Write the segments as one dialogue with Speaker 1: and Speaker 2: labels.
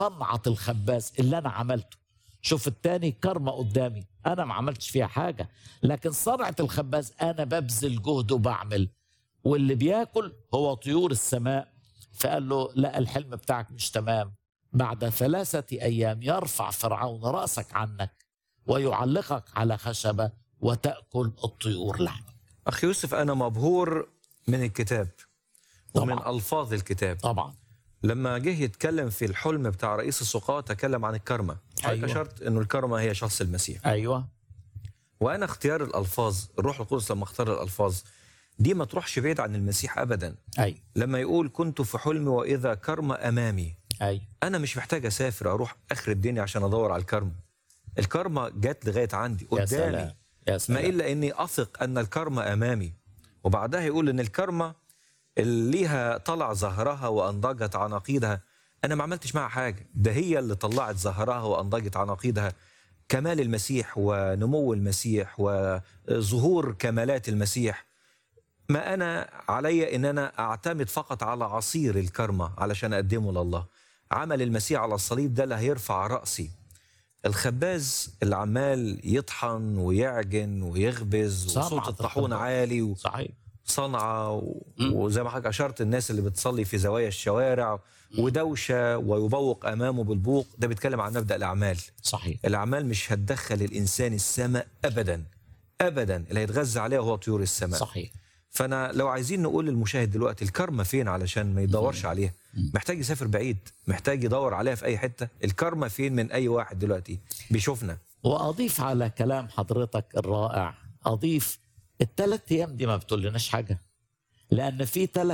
Speaker 1: صنعة الخباز اللي أنا عملته شوف التاني كرمة قدامي أنا ما عملتش فيها حاجة لكن صنعة الخباز أنا ببذل جهد وبعمل واللي بياكل هو طيور السماء فقال له لا الحلم بتاعك مش تمام بعد ثلاثة أيام يرفع فرعون رأسك عنك ويعلقك على خشبة وتأكل الطيور لحمك
Speaker 2: أخي يوسف أنا مبهور من الكتاب ومن
Speaker 1: طبعا.
Speaker 2: ألفاظ الكتاب
Speaker 1: طبعا
Speaker 2: لما جه يتكلم في الحلم بتاع رئيس السقاة تكلم عن الكرمة
Speaker 1: أيوة.
Speaker 2: أشرت أنه الكرمة هي شخص المسيح
Speaker 1: أيوة
Speaker 2: وأنا اختيار الألفاظ الروح القدس لما اختار الألفاظ دي ما تروحش بعيد عن المسيح أبدا
Speaker 1: أيوة
Speaker 2: لما يقول كنت في حلم وإذا كرمة أمامي
Speaker 1: أيوة
Speaker 2: أنا مش محتاج أسافر أروح آخر الدنيا عشان أدور على الكرمة الكرمة جت لغاية عندي
Speaker 1: يا
Speaker 2: قدامي
Speaker 1: سلام يا
Speaker 2: ما
Speaker 1: سلام
Speaker 2: إلا إني أثق أن الكرمة أمامي وبعدها يقول إن الكرمة اللي ليها طلع زهرها وأنضجت عناقيدها أنا ما عملتش معها حاجة ده هي اللي طلعت زهرها وأنضجت عناقيدها كمال المسيح ونمو المسيح وظهور كمالات المسيح ما أنا علي إن أنا أعتمد فقط على عصير الكرمة علشان أقدمه لله عمل المسيح على الصليب ده اللي هيرفع رأسي الخباز اللي عمال يطحن ويعجن ويخبز
Speaker 1: صنعة
Speaker 2: وصوت الطاحون
Speaker 1: الخباز.
Speaker 2: عالي
Speaker 1: صحيح
Speaker 2: وصنعة و...
Speaker 1: مم.
Speaker 2: وزي ما حضرتك أشرت الناس اللي بتصلي في زوايا الشوارع ودوشة ويبوق أمامه بالبوق ده بيتكلم عن مبدأ الأعمال
Speaker 1: صحيح
Speaker 2: الأعمال مش هتدخل الإنسان السماء أبدا أبدا اللي هيتغذى عليها هو طيور السماء
Speaker 1: صحيح
Speaker 2: فانا لو عايزين نقول للمشاهد دلوقتي الكرمه فين علشان ما يدورش عليها محتاج يسافر بعيد محتاج يدور عليها في اي حته الكرمه فين من اي واحد دلوقتي بيشوفنا
Speaker 1: واضيف على كلام حضرتك الرائع اضيف الثلاث ايام دي ما بتقول لناش حاجه لان في ثلاث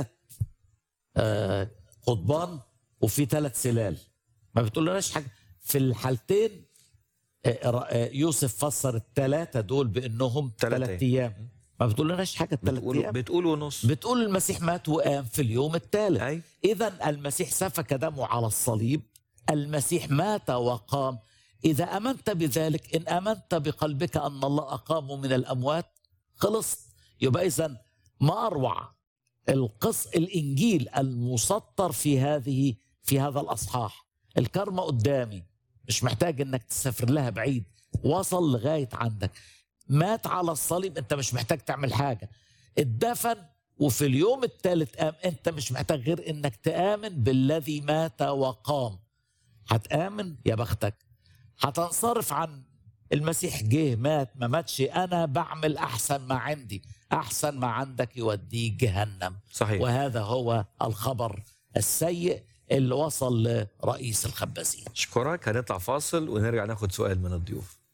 Speaker 1: آه قضبان وفي ثلاث سلال ما بتقول لناش حاجه في الحالتين آه، ر- آه، يوسف فسر الثلاثه دول بانهم
Speaker 2: تلات
Speaker 1: ثلاث ايام ما بتقول لناش حاجه الثلاث
Speaker 2: بتقول
Speaker 1: ايام
Speaker 2: بتقول ونص
Speaker 1: بتقول المسيح مات وقام في اليوم الثالث
Speaker 2: اي
Speaker 1: إذا المسيح سفك دمه على الصليب المسيح مات وقام إذا أمنت بذلك إن أمنت بقلبك أن الله أقامه من الأموات خلصت يبقى إذا ما أروع القص الإنجيل المسطر في هذه في هذا الأصحاح الكرمة قدامي مش محتاج إنك تسافر لها بعيد وصل لغاية عندك مات على الصليب أنت مش محتاج تعمل حاجة اتدفن وفي اليوم الثالث قام انت مش محتاج غير انك تآمن بالذي مات وقام هتآمن يا بختك هتنصرف عن المسيح جه مات ما ماتش انا بعمل احسن ما عندي احسن ما عندك يوديك جهنم
Speaker 2: صحيح
Speaker 1: وهذا هو الخبر السيء اللي وصل لرئيس الخبازين
Speaker 2: اشكرك هنطلع فاصل ونرجع ناخد سؤال من الضيوف